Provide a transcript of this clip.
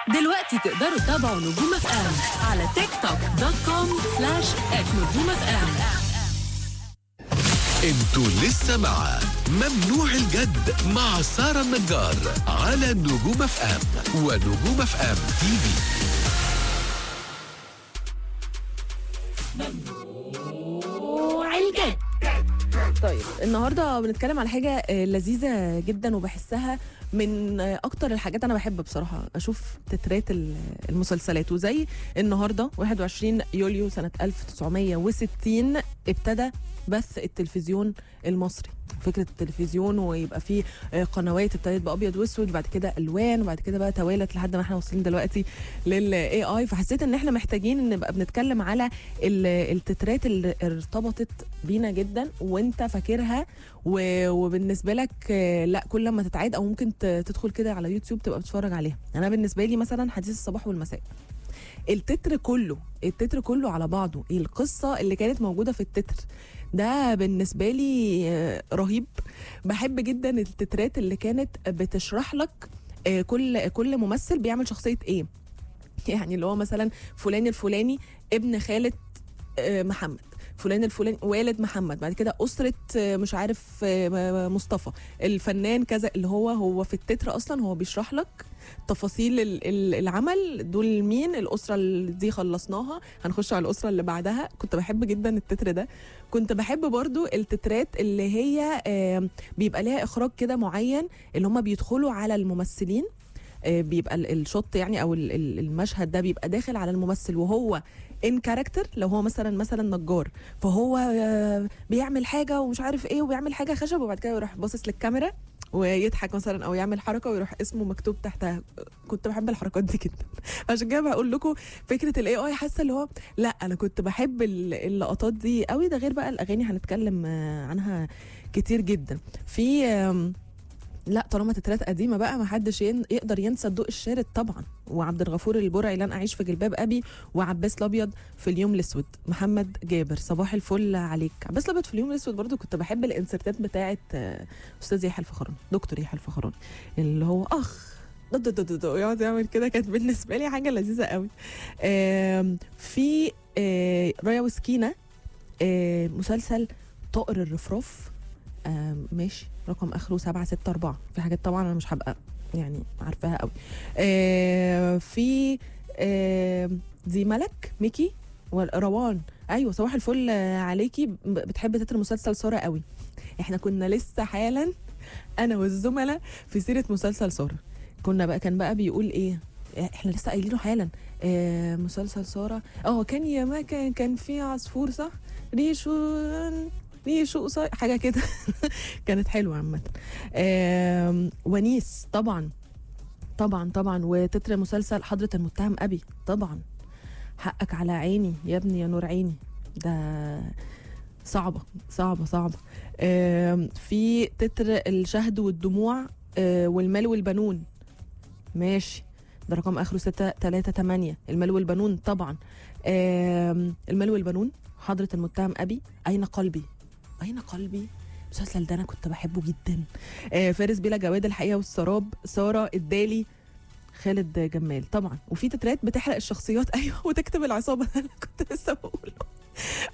دلوقتي تقدروا تتابعوا نجوم اف ام على تيك توك دوت كوم سلاش ات نجوم اف ام انتوا لسه مع ممنوع الجد مع سارة النجار على نجوم اف ام ونجوم اف ام تي في طيب النهارده بنتكلم على حاجه آه، لذيذه جدا وبحسها من آه، اكتر الحاجات انا بحب بصراحه اشوف تترات ال- المسلسلات وزي النهارده 21 يوليو سنه 1960 ابتدى بث التلفزيون المصري فكره التلفزيون ويبقى فيه آه، قنوات ابتدت بابيض واسود وبعد كده الوان وبعد كده بقى توالت لحد ما احنا واصلين دلوقتي للاي اي فحسيت ان احنا محتاجين نبقى بنتكلم على ال- التترات اللي ارتبطت بينا جدا وانت فاكرها و- وبالنسبه لك آه، لا كل لما تتعاد او ممكن ت- تدخل كده على يوتيوب تبقى بتتفرج عليها انا بالنسبه لي مثلا حديث الصباح والمساء التتر كله التتر كله على بعضه القصه اللي كانت موجوده في التتر ده بالنسبه لي آه، رهيب بحب جدا التترات اللي كانت بتشرح لك آه، كل كل ممثل بيعمل شخصيه ايه يعني اللي هو مثلا فلان الفلاني ابن خالة آه، محمد فلان الفلاني والد محمد بعد كده أسرة آه، مش عارف آه، مصطفى الفنان كذا اللي هو هو في التتر أصلا هو بيشرح لك تفاصيل ال- ال- العمل دول مين الأسرة اللي دي خلصناها هنخش على الأسرة اللي بعدها كنت بحب جدا التتر ده كنت بحب برضو التترات اللي هي آه، بيبقى ليها إخراج كده معين اللي هم بيدخلوا على الممثلين آه، بيبقى ال- الشوت يعني او ال- ال- المشهد ده بيبقى داخل على الممثل وهو ان كاركتر لو هو مثلا مثلا نجار فهو آه، بيعمل حاجه ومش عارف ايه وبيعمل حاجه خشب وبعد كده يروح باصص للكاميرا ويضحك مثلا او يعمل حركه ويروح اسمه مكتوب تحتها كنت بحب الحركات دي جدا عشان كده بقول لكم فكره الاي اي حاسه اللي هو لا انا كنت بحب ال- اللقطات دي قوي ده غير بقى الاغاني هنتكلم آه، عنها كتير جدا في آم، لا طالما تترات قديمه بقى ما حدش ين... يقدر ينسى الضوء الشارد طبعا وعبد الغفور البرعي لن اعيش في جلباب ابي وعباس الابيض في اليوم الاسود محمد جابر صباح الفل عليك عباس الابيض في اليوم الاسود برضو كنت بحب الانسرتات بتاعه آه، استاذ يحيى الفخراني دكتور يحيى الفخراني اللي هو اخ ضد ضد ضد ويقعد يعمل كده كانت بالنسبه لي حاجه لذيذه قوي آم، في آه، رايا وسكينه آه، مسلسل طائر الرفراف آم، ماشي رقم اخره 764 في حاجات طبعا انا مش هبقى يعني عارفاها قوي آه في آه دي ملك ميكي وروان ايوه صباح الفل آه، عليكي ب- بتحب تتر مسلسل ساره قوي احنا كنا لسه حالا انا والزملاء في سيره مسلسل ساره كنا بقى كان بقى بيقول ايه احنا لسه قايلينه حالا آه مسلسل ساره اه كان يا ما كان كان في عصفور صح ريشو ريشو قصير حاجه كده كانت حلوه عامه آم، ونيس طبعا طبعا طبعا وتتر مسلسل حضرة المتهم أبي طبعا حقك على عيني يا ابني يا نور عيني ده صعبة صعبة صعبة آم، في تتر الشهد والدموع آه، والمال والبنون ماشي ده رقم اخره ستة تلاتة تمانية المال والبنون طبعا آم، المال والبنون حضرة المتهم أبي أين قلبي أين قلبي المسلسل ده أنا كنت بحبه جدا آه، فارس بلا جواد الحقيقة والسراب سارة الدالي خالد جمال طبعا وفي تترات بتحرق الشخصيات ايوه وتكتب العصابه انا كنت لسه بقوله